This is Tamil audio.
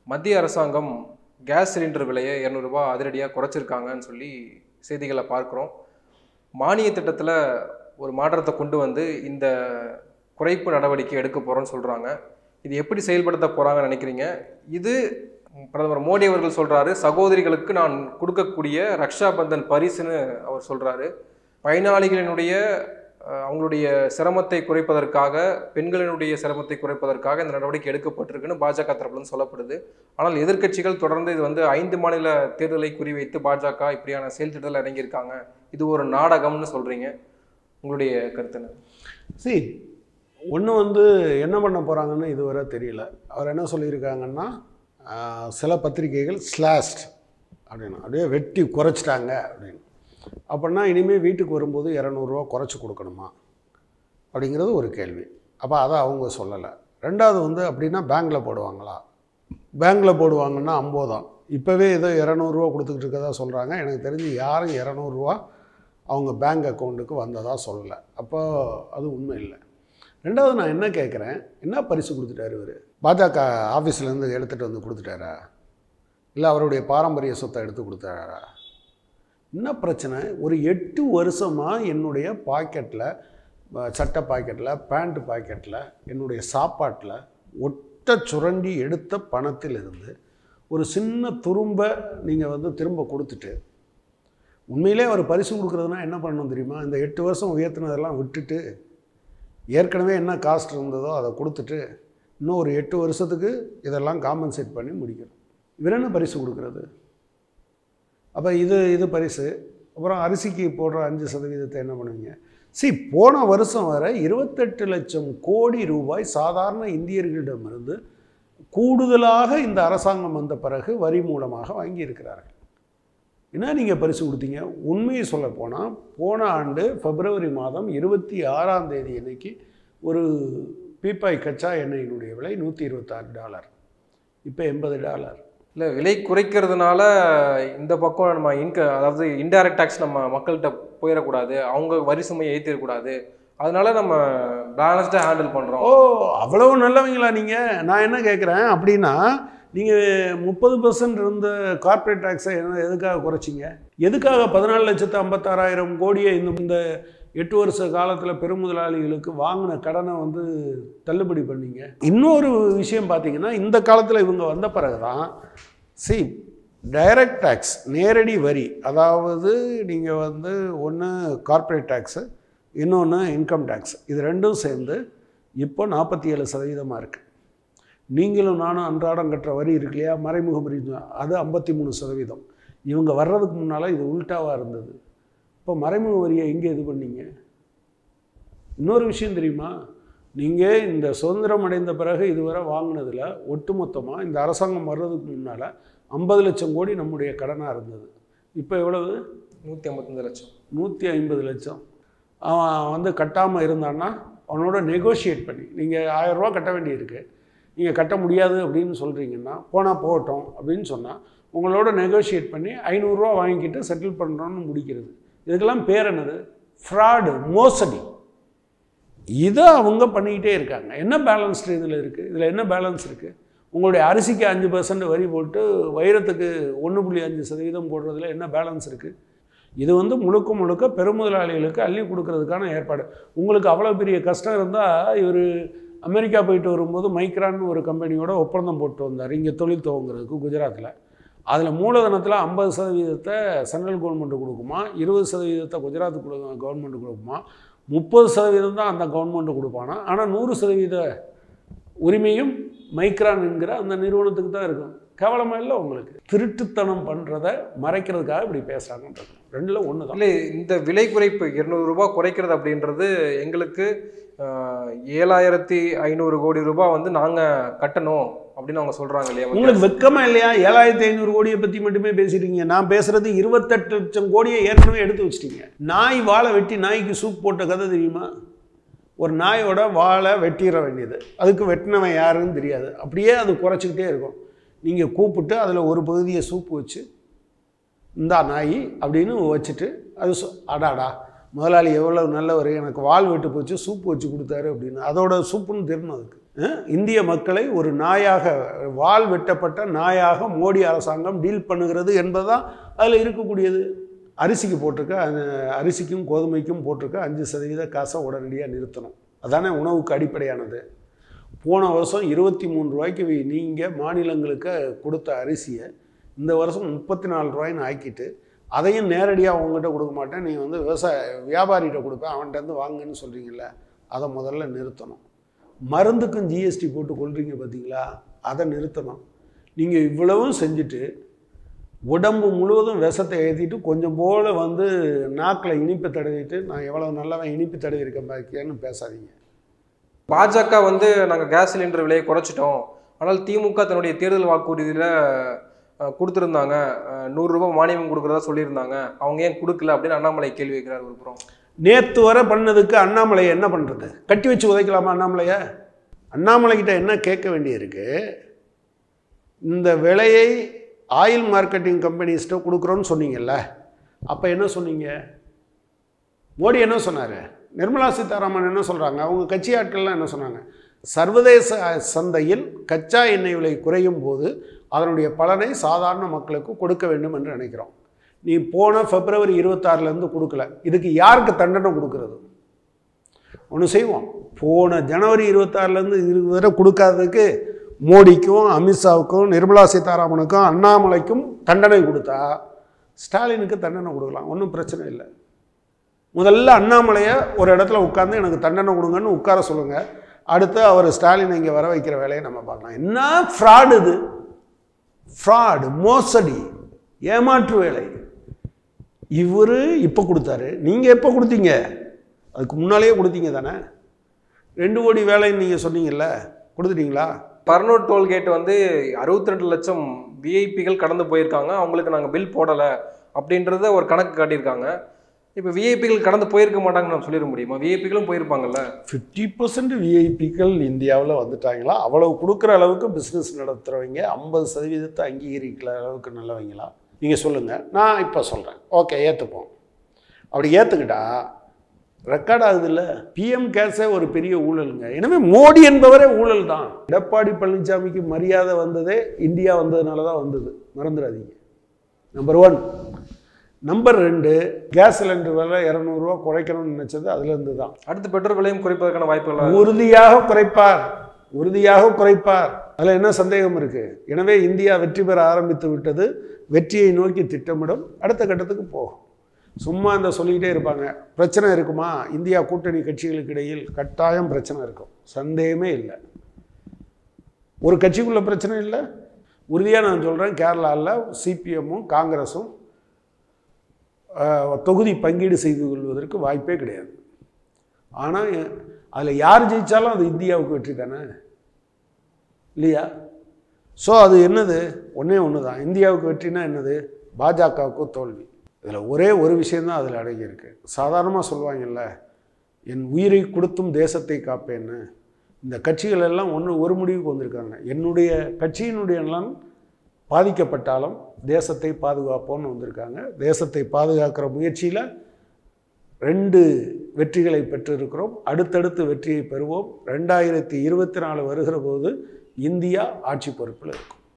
மத்திய அரசாங்கம் கேஸ் சிலிண்டர் விலையை இரநூறுபா அதிரடியாக குறைச்சிருக்காங்கன்னு சொல்லி செய்திகளை பார்க்குறோம் மானிய திட்டத்தில் ஒரு மாற்றத்தை கொண்டு வந்து இந்த குறைப்பு நடவடிக்கை எடுக்க போகிறோன்னு சொல்கிறாங்க இது எப்படி செயல்படுத்த போகிறாங்கன்னு நினைக்கிறீங்க இது பிரதமர் மோடி அவர்கள் சொல்கிறாரு சகோதரிகளுக்கு நான் கொடுக்கக்கூடிய ரக்ஷா பந்தன் பரிசுன்னு அவர் சொல்கிறாரு பயனாளிகளினுடைய அஹ், அவங்களுடைய சிரமத்தை குறைப்பதற்காக பெண்களினுடைய சிரமத்தை குறைப்பதற்காக இந்த நடவடிக்கை எடுக்கப்பட்டிருக்குன்னு பாஜக தரப்புலேருந்து சொல்லப்படுது ஆனால் எதிர்க்கட்சிகள் தொடர்ந்து இது வந்து ஐந்து மாநில தேர்தலை குறிவைத்து பாஜக இப்படியான செயல் திட்டத்தில் இறங்கியிருக்காங்க இது ஒரு நாடகம்னு சொல்கிறீங்க உங்களுடைய கருத்து என்ன சி ஒன்று வந்து என்ன பண்ண போகிறாங்கன்னு இதுவரை தெரியல அவர் என்ன சொல்லியிருக்காங்கன்னா ஆஹ், சில பத்திரிகைகள் ஸ்லாஸ்ட் அப்படின்னு அப்படியே வெட்டி குறைச்சிட்டாங்க அப்படின்னு அப்படின்னா இனிமேல் வீட்டுக்கு வரும்போது இரநூறுவா குறைச்சி கொடுக்கணுமா அப்படிங்கிறது ஒரு கேள்வி அப்போ அதை அவங்க சொல்லலை ரெண்டாவது வந்து அப்படின்னா பேங்க்கில் போடுவாங்களா பேங்க்கில் போடுவாங்கன்னா ஐம்பதாம் இப்போவே ஏதோ இரநூறுவா கொடுத்துக்கிட்டு இருக்கதா சொல்கிறாங்க எனக்கு தெரிஞ்சு யாரும் இரநூறுவா அவங்க பேங்க் அக்கௌண்ட்டுக்கு வந்ததாக சொல்லலை அப்போ அது உண்மை இல்லை ரெண்டாவது நான் என்ன கேட்குறேன் என்ன பரிசு கொடுத்துட்டாரு இவர் பாஜக ஆஃபீஸ்லேருந்து எடுத்துகிட்டு வந்து கொடுத்துட்டாரா இல்லை அவருடைய பாரம்பரிய சொத்தை எடுத்து கொடுத்தாரா என்ன பிரச்சனை ஒரு எட்டு வருஷமாக என்னுடைய பாக்கெட்டில் சட்டை பாக்கெட்டில் பேண்ட் பாக்கெட்டில் என்னுடைய சாப்பாட்டில் ஒட்ட சுரண்டி எடுத்த பணத்தில் இருந்து ஒரு சின்ன துரும்ப நீங்கள் வந்து திரும்ப கொடுத்துட்டு உண்மையிலே அவர் பரிசு கொடுக்குறதுனா என்ன பண்ணணும் தெரியுமா இந்த எட்டு வருஷம் உயர்த்தினதெல்லாம் விட்டுட்டு ஏற்கனவே என்ன காஸ்ட் இருந்ததோ அதை கொடுத்துட்டு இன்னும் ஒரு எட்டு வருஷத்துக்கு இதெல்லாம் காம்பன்சேட் பண்ணி முடிக்கணும் இவர் என்ன பரிசு கொடுக்குறது அப்போ இது இது பரிசு அப்புறம் அரிசிக்கு போடுற அஞ்சு சதவீதத்தை என்ன பண்ணுவீங்க சி போன வருஷம் வரை இருபத்தெட்டு லட்சம் கோடி ரூபாய் சாதாரண இந்தியர்களிடமிருந்து கூடுதலாக இந்த அரசாங்கம் வந்த பிறகு வரி மூலமாக வாங்கியிருக்கிறார்கள் என்ன நீங்கள் பரிசு கொடுத்தீங்க உண்மையை சொல்ல போனால் போன ஆண்டு பிப்ரவரி மாதம் இருபத்தி ஆறாம் தேதி அன்னைக்கு ஒரு பீப்பாய் கச்சா எண்ணெயினுடைய விலை நூற்றி இருபத்தாறு டாலர் இப்போ எண்பது டாலர் இல்லை விலை குறைக்கிறதுனால இந்த பக்கம் நம்ம இன்க அதாவது இன்டைரக்ட் டேக்ஸ் நம்ம மக்கள்கிட்ட போயிடக்கூடாது அவங்க வரி சுமையை ஏற்றிடக்கூடாது அதனால நம்ம பேலன்ஸ்டாக ஹேண்டில் பண்ணுறோம் ஓ அவ்வளவு நல்லவங்களா நீங்கள் நான் என்ன கேட்குறேன் அப்படின்னா நீங்கள் முப்பது பர்சன்ட் இருந்த கார்ப்பரேட் டேக்ஸை என்ன எதுக்காக குறைச்சிங்க எதுக்காக பதினாலு லட்சத்து ஐம்பத்தாறாயிரம் கோடியை இந்த இந்த எட்டு வருஷ காலத்தில் பெருமுதலாளிகளுக்கு வாங்கின கடனை வந்து தள்ளுபடி பண்ணீங்க இன்னொரு விஷயம் பார்த்தீங்கன்னா இந்த காலத்தில் இவங்க வந்த பிறகு தான் சி டைரக்ட் டேக்ஸ் நேரடி வரி அதாவது நீங்கள் வந்து ஒன்று கார்ப்பரேட் டேக்ஸு இன்னொன்று இன்கம் டேக்ஸ் இது ரெண்டும் சேர்ந்து இப்போ நாற்பத்தி ஏழு சதவீதமாக இருக்குது நீங்களும் நானும் அன்றாடம் கட்டுற வரி இருக்கு இல்லையா மறைமுக வரி அது ஐம்பத்தி மூணு சதவீதம் இவங்க வர்றதுக்கு முன்னால் இது உல்ட்டாவாக இருந்தது இப்போ மறைமுக வரியை எங்கே இது பண்ணீங்க இன்னொரு விஷயம் தெரியுமா நீங்கள் இந்த சுதந்திரம் அடைந்த பிறகு இதுவரை வாங்கினதில் ஒட்டுமொத்தமாக இந்த அரசாங்கம் வர்றதுக்கு முன்னால் ஐம்பது லட்சம் கோடி நம்முடைய கடனாக இருந்தது இப்போ எவ்வளவு நூற்றி ஐம்பத்தஞ்சு லட்சம் நூற்றி ஐம்பது லட்சம் அவன் வந்து கட்டாமல் இருந்தான்னா அவனோட நெகோஷியேட் பண்ணி நீங்கள் ஆயரூவா கட்ட வேண்டியிருக்கு நீங்கள் கட்ட முடியாது அப்படின்னு சொல்கிறீங்கன்னா போனால் போகட்டும் அப்படின்னு சொன்னால் உங்களோட நெகோஷியேட் பண்ணி ஐநூறுரூவா வாங்கிக்கிட்டு செட்டில் பண்ணுறோன்னு முடிக்கிறது இதுக்கெல்லாம் பேர் என்னது ஃப்ராடு மோசடி இதை அவங்க பண்ணிக்கிட்டே இருக்காங்க என்ன பேலன்ஸ்டு இதில் இருக்குது இதில் என்ன பேலன்ஸ் இருக்குது உங்களுடைய அரிசிக்கு அஞ்சு பர்சன்ட் வரி போட்டு வைரத்துக்கு ஒன்று புள்ளி அஞ்சு சதவீதம் போடுறதுல என்ன பேலன்ஸ் இருக்குது இது வந்து முழுக்க முழுக்க பெருமுதலாளிகளுக்கு அள்ளி கொடுக்கறதுக்கான ஏற்பாடு உங்களுக்கு அவ்வளோ பெரிய கஷ்டம் இருந்தால் இவர் அமெரிக்கா போயிட்டு வரும்போது மைக்ரான்னு ஒரு கம்பெனியோட ஒப்பந்தம் போட்டு வந்தார் இங்கே தொழில் துவங்குறதுக்கு குஜராத்தில் அதில் மூலதனத்தில் ஐம்பது சதவீதத்தை சென்ட்ரல் கவர்மெண்ட் கொடுக்குமா இருபது சதவீதத்தை குஜராத் கவர்மெண்ட் கொடுக்குமா முப்பது சதவீதம் தான் அந்த கவர்மெண்ட் கொடுப்பானா ஆனால் நூறு சதவீத உரிமையும் மைக்ரான் என்கிற அந்த நிறுவனத்துக்கு தான் இருக்கும் கேவலமாக இல்லை உங்களுக்கு திருட்டுத்தனம் பண்ணுறதை மறைக்கிறதுக்காக இப்படி பேசுகிறாங்கன்றது ரெண்டில் ஒன்று தான் இல்லை இந்த விலை குறைப்பு இருநூறு ரூபாய் குறைக்கிறது அப்படின்றது எங்களுக்கு ஆஹ், ஏழாயிரத்தி ஐநூறு கோடி ரூபாய் வந்து நாங்கள் கட்டணும் அப்படின்னு அவங்க சொல்கிறாங்க இல்லையா உங்களுக்கு வெக்கமா இல்லையா ஏழாயிரத்தி ஐநூறு கோடியை பற்றி மட்டுமே பேசிட்டீங்க நான் பேசுறது இருபத்தெட்டு லட்சம் கோடியை ஏற்கனவே எடுத்து வச்சிட்டீங்க நாய் வாழை வெட்டி நாய்க்கு சூப் போட்ட கதை தெரியுமா ஒரு நாயோட வாழை வெட்டிட வேண்டியது அதுக்கு வெட்டினவன் யாருன்னு தெரியாது அப்படியே அது குறைச்சிக்கிட்டே இருக்கும் நீங்கள் கூப்பிட்டு அதில் ஒரு பகுதியை சூப்பு வச்சு இந்தா நாய் அப்படின்னு வச்சுட்டு அது சொ- அடாடா முதலாளி எவ்வளவு நல்லவர் எனக்கு வால் வெட்டு போச்சு சூப்பு வச்சு கொடுத்தாரு அப்படின்னு அதோட சூப்புன்னு தெரியணும் அதுக்கு அஹ், இந்திய மக்களை ஒரு நாயாக வால் வெட்டப்பட்ட நாயாக மோடி அரசாங்கம் டீல் பண்ணுகிறது என்பதுதான் அதில் இருக்கக்கூடியது அரிசிக்கு போட்டிருக்க அந்த அரிசிக்கும் கோதுமைக்கும் போட்டிருக்க அஞ்சு சதவீத காசை உடனடியாக நிறுத்தணும் அதானே உணவுக்கு அடிப்படையானது போன வருஷம் இருபத்தி மூணு ரூபாய்க்கு நீங்கள் மாநிலங்களுக்கு கொடுத்த அரிசியை இந்த வருஷம் முப்பத்தி நாலு ரூபாய்ன்னு ஆக்கிட்டு அதையும் நேரடியாக உங்ககிட்ட கொடுக்க மாட்டேன் நீங்கள் வந்து விவசாய வியாபாரிகிட்ட கொடுப்பேன் அவன்கிட்ட இருந்து வாங்குன்னு சொல்கிறீங்களே அதை முதல்ல நிறுத்தணும் மருந்துக்கும் ஜிஎஸ்டி போட்டு கொள்றீங்க பார்த்தீங்களா அதை நிறுத்தணும் நீங்கள் இவ்வளவும் செஞ்சுட்டு உடம்பு முழுவதும் விஷத்தை ஏற்றிட்டு கொஞ்சம் போல் வந்து நாக்கில் இனிப்பு தடவிட்டு நான் எவ்வளோ நல்லவன் இனிப்பு தடவி இருக்கேன் பாக்கியான்னு பேசாதீங்க பாஜக வந்து நாங்கள் கேஸ் சிலிண்டர் விலையை குறைச்சிட்டோம் ஆனால் திமுக தன்னுடைய தேர்தல் வாக்குறுதியில் அஹ், கொடுத்திருந்தாங்க அஹ், நூறு ரூபாய் மானியம் கொடுக்குறதா சொல்லியிருந்தாங்க அவங்க ஏன் கொடுக்கல அப்படின்னு அண்ணாமலை கேள்வி வைக்கிறார் ஒரு புறம் நேற்று வரை பண்ணதுக்கு அண்ணாமலையை என்ன பண்ணுறது கட்டி வச்சு உதைக்கலாமா அண்ணாமலையை அண்ணாமலைக்கிட்ட என்ன கேட்க வேண்டியிருக்கு இந்த விலையை ஆயில் மார்க்கெட்டிங் கம்பெனிஸ்ட்ட கொடுக்குறோன்னு சொன்னீங்கல்ல அப்போ என்ன சொன்னீங்க மோடி என்ன சொன்னார் நிர்மலா சீதாராமன் என்ன சொல்கிறாங்க அவங்க கட்சி ஆட்கள்லாம் என்ன சொன்னாங்க சர்வதேச சந்தையில் கச்சா எண்ணெய் விலை குறையும் போது அதனுடைய பலனை சாதாரண மக்களுக்கு கொடுக்க வேண்டும் என்று நினைக்கிறோம் நீ போன பிப்ரவரி இருபத்தாறுலேருந்து கொடுக்கல இதுக்கு யாருக்கு தண்டனை கொடுக்கறது ஒன்று செய்வோம் போன ஜனவரி இருபத்தாறுலேருந்து இது வரை கொடுக்காததுக்கு மோடிக்கும் அமித்ஷாவுக்கும் நிர்மலா சீதாராமனுக்கும் அண்ணாமலைக்கும் தண்டனை கொடுத்தா ஸ்டாலினுக்கு தண்டனை கொடுக்கலாம் ஒன்றும் பிரச்சனை இல்லை முதல்ல அண்ணாமலையை ஒரு இடத்துல உட்காந்து எனக்கு தண்டனை கொடுங்கன்னு உட்கார சொல்லுங்கள் அடுத்து அவர் ஸ்டாலினை இங்கே வர வைக்கிற வேலையை நம்ம பார்க்கலாம் என்ன ஃப்ராடு இது ஃப்ராடு மோசடி ஏமாற்று வேலை இவர் இப்போ கொடுத்தாரு நீங்கள் எப்போ கொடுத்தீங்க அதுக்கு முன்னாலேயே கொடுத்தீங்க தானே ரெண்டு கோடி வேலைன்னு நீங்கள் சொன்னீங்கல்ல கொடுத்துட்டீங்களா பர்னூர் டோல்கேட் வந்து அறுபத்தி ரெண்டு லட்சம் விஐபிகள் கடந்து போயிருக்காங்க அவங்களுக்கு நாங்கள் பில் போடலை அப்படின்றத ஒரு கணக்கு காட்டியிருக்காங்க இப்போ விஐபிகள் கடந்து போயிருக்க மாட்டாங்கன்னு நம்ம சொல்லிட முடியுமா விஐபிகளும் போயிருப்பாங்கல்ல ஃபிஃப்டி பர்சன்ட் விஐபிக்கள் இந்தியாவில் வந்துட்டாங்களா அவ்வளவு கொடுக்குற அளவுக்கு பிஸ்னஸ் நடத்துகிறவங்க ஐம்பது சதவீதத்தை அங்கீகரிக்கிற அளவுக்கு நல்லவங்களா நீங்கள் சொல்லுங்கள் நான் இப்போ சொல்கிறேன் ஓகே ஏற்றுப்போம் அப்படி ஏற்றுக்கிட்டா ரெக்கார்ட் ஆகுதுல்ல பிஎம் கேஸே ஒரு பெரிய ஊழலுங்க எனவே மோடி என்பவரே ஊழல் தான் எடப்பாடி பழனிசாமிக்கு மரியாதை வந்ததே இந்தியா வந்ததுனால தான் வந்தது மறந்துடாதீங்க நம்பர் ஒன் நம்பர் ரெண்டு கேஸ் சிலிண்டர் விலை இரநூறுவா குறைக்கணும்னு நினச்சது அதுலேருந்து தான் அடுத்து பெட்ரோல் விலையும் குறைப்பதற்கான வாய்ப்புகள் உறுதியாக குறைப்பார் உறுதியாக குறைப்பார் அதில் என்ன சந்தேகம் இருக்கு எனவே இந்தியா வெற்றி பெற ஆரம்பித்து விட்டது வெற்றியை நோக்கி திட்டமிடும் அடுத்த கட்டத்துக்கு போகும் சும்மா இந்த சொல்லிக்கிட்டே இருப்பாங்க பிரச்சனை இருக்குமா இந்தியா கூட்டணி கட்சிகளுக்கு இடையில் கட்டாயம் பிரச்சனை இருக்கும் சந்தேகமே இல்லை ஒரு கட்சிக்குள்ள பிரச்சனை இல்லை உறுதியாக நான் சொல்கிறேன் கேரளாவில் சிபிஎம்மும் காங்கிரஸும் ஆஹ், தொகுதி பங்கீடு செய்து கொள்வதற்கு வாய்ப்பே கிடையாது ஆனால் அதில் யார் ஜெயித்தாலும் அது இந்தியாவுக்கு வெற்றி தானே இல்லையா ஸோ அது என்னது ஒன்றே ஒன்று தான் இந்தியாவுக்கு வெற்றினா என்னது பாஜகவுக்கு தோல்வி இதில் ஒரே ஒரு விஷயந்தான் அதில் அடங்கியிருக்கு சாதாரணமாக சொல்லுவாங்கல்ல என் உயிரை கொடுத்தும் தேசத்தை காப்பேன்னு இந்த கட்சிகள் எல்லாம் ஒன்று ஒரு முடிவுக்கு வந்திருக்காங்க என்னுடைய கட்சியினுடைய நலன் பாதிக்கப்பட்டாலும் தேசத்தை பாதுகாப்போம்னு வந்திருக்காங்க தேசத்தை பாதுகாக்கிற முயற்சியில் ரெண்டு வெற்றிகளை பெற்றிருக்கிறோம் அடுத்தடுத்து வெற்றியை பெறுவோம் ரெண்டாயிரத்தி இருபத்தி நாலு வருகிற போது இந்தியா ஆட்சி பொறுப்பில் இருக்கும்